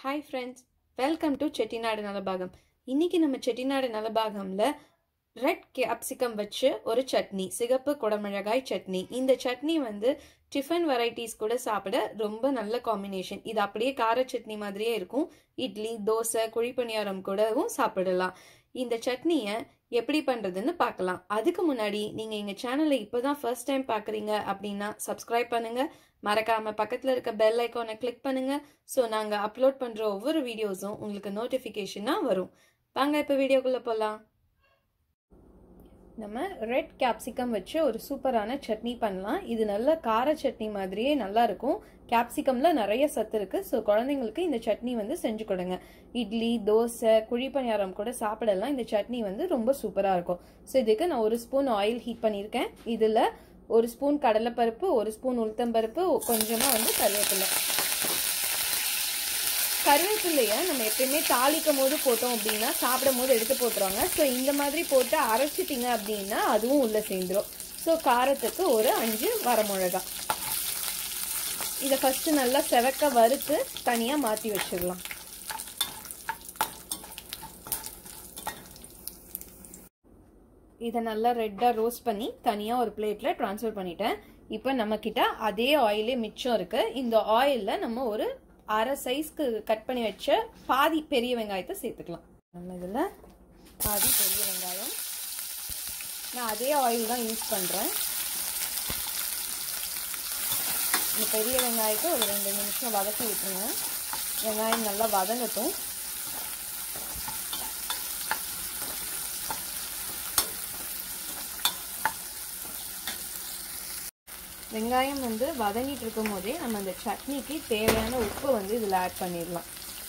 hi friends welcome to Chettinad Nalabagam இன்னைக்கு நம்ம Chettinad நலபாகம்ல red capsicum வச்சு ஒரு சட்னி சிகப்பு குடமிளகாய் சட்னி இந்த சட்னி வந்து டிஃபன் வெரைட்டிஸ் கூட சாப்பிட ரொம்ப நல்ல காம்பினேஷன் இது அப்படியே கார சட்னி மாதிரியே இருக்கும் இட்லி தோசை குழிப்பணியாரம் கூடவும் சாப்பிடலாம் இந்த சட்னியை எப்படி பண்ணுறதுன்னு பார்க்கலாம் அதுக்கு முன்னாடி நீங்கள் எங்கள் சேனலை இப்போ தான் ஃபர்ஸ்ட் டைம் பார்க்குறீங்க அப்படின்னா சப்ஸ்கிரைப் பண்ணுங்கள் மறக்காமல் பக்கத்தில் இருக்க பெல் ஐக்கானை கிளிக் பண்ணுங்கள் ஸோ நாங்கள் அப்லோட் பண்ணுற ஒவ்வொரு வீடியோஸும் உங்களுக்கு நோட்டிஃபிகேஷனாக வரும் வாங்க இப்போ வீடியோக்குள்ளே போகலாம் நம்ம ரெட் கேப்சிகம் வச்சு ஒரு சூப்பரான சட்னி பண்ணலாம் இது நல்ல கார சட்னி மாதிரியே நல்லா இருக்கும் கேப்சிகம்ல நிறைய சத்து இருக்கு ஸோ குழந்தைங்களுக்கு இந்த சட்னி வந்து செஞ்சு கொடுங்க இட்லி தோசை குழிப்பணியாரம் கூட சாப்பிடலாம் இந்த சட்னி வந்து ரொம்ப சூப்பராக இருக்கும் ஸோ இதுக்கு நான் ஒரு ஸ்பூன் ஆயில் ஹீட் பண்ணியிருக்கேன் இதில் ஒரு ஸ்பூன் கடலைப்பருப்பு ஒரு ஸ்பூன் உளுத்தம்பருப்பு கொஞ்சமாக வந்து கருவேப்பிலை கருவேப்பிலையை நம்ம எப்பயுமே தாளிக்கும் போது போட்டோம் அப்படின்னா சாப்பிடும் போது எடுத்து போட்டுருவாங்க ஸோ இந்த மாதிரி போட்டு அரைச்சிட்டிங்க அப்படின்னா அதுவும் உள்ளே சேர்ந்துடும் ஸோ காரத்துக்கு ஒரு அஞ்சு வரமிளகா இதை ஃபஸ்ட்டு நல்லா செவக்க வறுத்து தனியாக மாற்றி வச்சிடலாம் இதை நல்லா ரெட்டாக ரோஸ்ட் பண்ணி தனியாக ஒரு பிளேட்டில் ட்ரான்ஸ்ஃபர் பண்ணிட்டேன் இப்போ நம்மக்கிட்ட அதே ஆயிலே மிச்சம் இருக்குது இந்த ஆயிலில் நம்ம ஒரு அரை சைஸ்க்கு கட் பண்ணி வச்ச பாதி பெரிய வெங்காயத்தை சேர்த்துக்கலாம் நம்ம இதில் பாதி பெரிய வெங்காயம் நான் அதே ஆயில் தான் யூஸ் பண்ணுறேன் இந்த பெரிய வெங்காயத்தை ஒரு ரெண்டு நிமிஷம் வதக்கி விட்டுருங்க வெங்காயம் நல்லா வதங்கட்டும் வெங்காயம் வந்து வதங்கிட்டு இருக்கும் போதே நம்ம இந்த சட்னிக்கு தேவையான உப்பு வந்து இதில் ஆட் பண்ணிடலாம்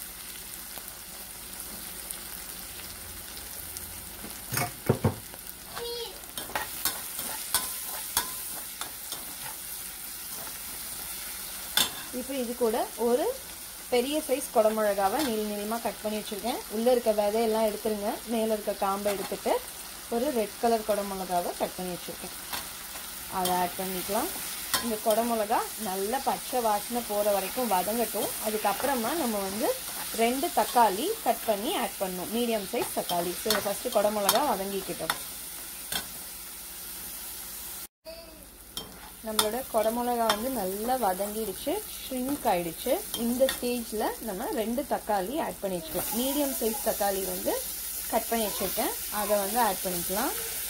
இப்போ இது கூட ஒரு பெரிய சைஸ் குடமிளகாவை நீள் நீளமாக கட் பண்ணி வச்சுருக்கேன் உள்ளே இருக்க விதையெல்லாம் எடுத்துருங்க மேலே இருக்க காம்பை எடுத்துட்டு ஒரு ரெட் கலர் குடமிளகாவை கட் பண்ணி வச்சுருக்கேன் அதை ஆட் பண்ணிக்கலாம் இந்த குடமிளகா நல்ல பச்சை வாசனை போகிற வரைக்கும் வதங்கட்டும் அதுக்கப்புறமா நம்ம வந்து ரெண்டு தக்காளி கட் பண்ணி ஆட் பண்ணணும் மீடியம் சைஸ் தக்காளி ஸோ ஃபஸ்ட்டு குடமிளகா வதங்கிக்கிட்டோம் நம்மளோட குடமிளகா வந்து நல்லா வதங்கிடுச்சு ஷ்ரிங்க் ஆயிடுச்சு இந்த ஸ்டேஜில் நம்ம ரெண்டு தக்காளி ஆட் பண்ணி வச்சுக்கலாம் மீடியம் சைஸ் தக்காளி வந்து கட் பண்ணி வச்சுருக்கேன் அதை வந்து ஆட் பண்ணிக்கலாம்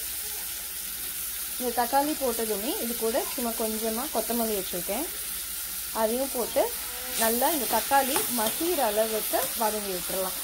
இந்த தக்காளி போட்டதுமே இது கூட சும்மா கொஞ்சமாக கொத்தமல்லி வச்சுருக்கேன் அதையும் போட்டு நல்லா இந்த தக்காளி மசிகிற அளவுக்கு வதங்கி விட்டுறலாம்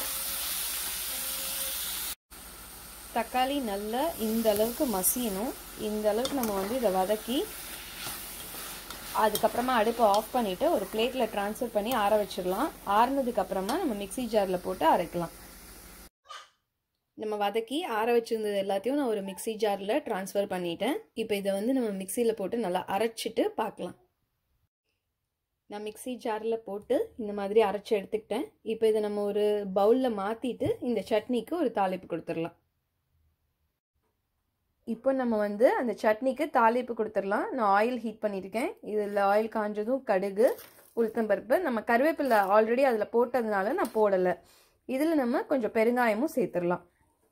தக்காளி நல்லா இந்த அளவுக்கு மசியணும் இந்த அளவுக்கு நம்ம வந்து இதை வதக்கி அதுக்கப்புறமா அடுப்பை ஆஃப் பண்ணிவிட்டு ஒரு பிளேட்டில் ட்ரான்ஸ்ஃபர் பண்ணி ஆற வச்சிடலாம் ஆறுனதுக்கப்புறமா நம்ம மிக்சி ஜாரில் போட்டு அரைக்கலாம் நம்ம வதக்கி ஆற வச்சுருந்தது எல்லாத்தையும் நான் ஒரு மிக்சி ஜாரில் ட்ரான்ஸ்ஃபர் பண்ணிட்டேன் இப்போ இதை வந்து நம்ம மிக்சியில் போட்டு நல்லா அரைச்சிட்டு பார்க்கலாம் நான் மிக்சி ஜாரில் போட்டு இந்த மாதிரி அரைச்சி எடுத்துக்கிட்டேன் இப்போ இதை நம்ம ஒரு பவுலில் மாற்றிட்டு இந்த சட்னிக்கு ஒரு தாளிப்பு கொடுத்துடலாம் இப்போ நம்ம வந்து அந்த சட்னிக்கு தாளிப்பு கொடுத்துடலாம் நான் ஆயில் ஹீட் பண்ணியிருக்கேன் இதில் ஆயில் காஞ்சதும் கடுகு உளுத்தம்பருப்பு நம்ம கருவேப்பிலை ஆல்ரெடி அதில் போட்டதுனால நான் போடலை இதில் நம்ம கொஞ்சம் பெருங்காயமும் சேர்த்துடலாம்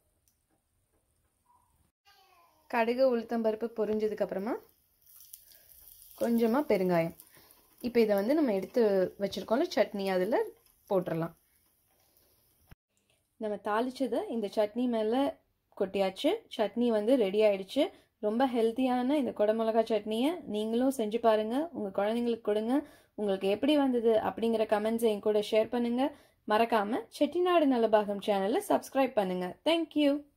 கடுகு உளுத்தம்பருப்பு பொரிஞ்சதுக்கப்புறமா கொஞ்சமாக பெருங்காயம் இப்போ இதை வந்து நம்ம எடுத்து வச்சுருக்கோம்ல சட்னி அதில் போட்டுடலாம் நம்ம தாளித்ததை இந்த சட்னி மேலே கொட்டியாச்சு சட்னி வந்து ரெடி ஆயிடுச்சு ரொம்ப ஹெல்த்தியான இந்த குடமிளகா சட்னியை நீங்களும் செஞ்சு பாருங்கள் உங்கள் குழந்தைங்களுக்கு கொடுங்க உங்களுக்கு எப்படி வந்தது அப்படிங்கிற கமெண்ட்ஸை என் கூட ஷேர் பண்ணுங்கள் மறக்காமல் செட்டிநாடு நலபாகம் சேனலை சப்ஸ்கிரைப் பண்ணுங்கள் தேங்க்யூ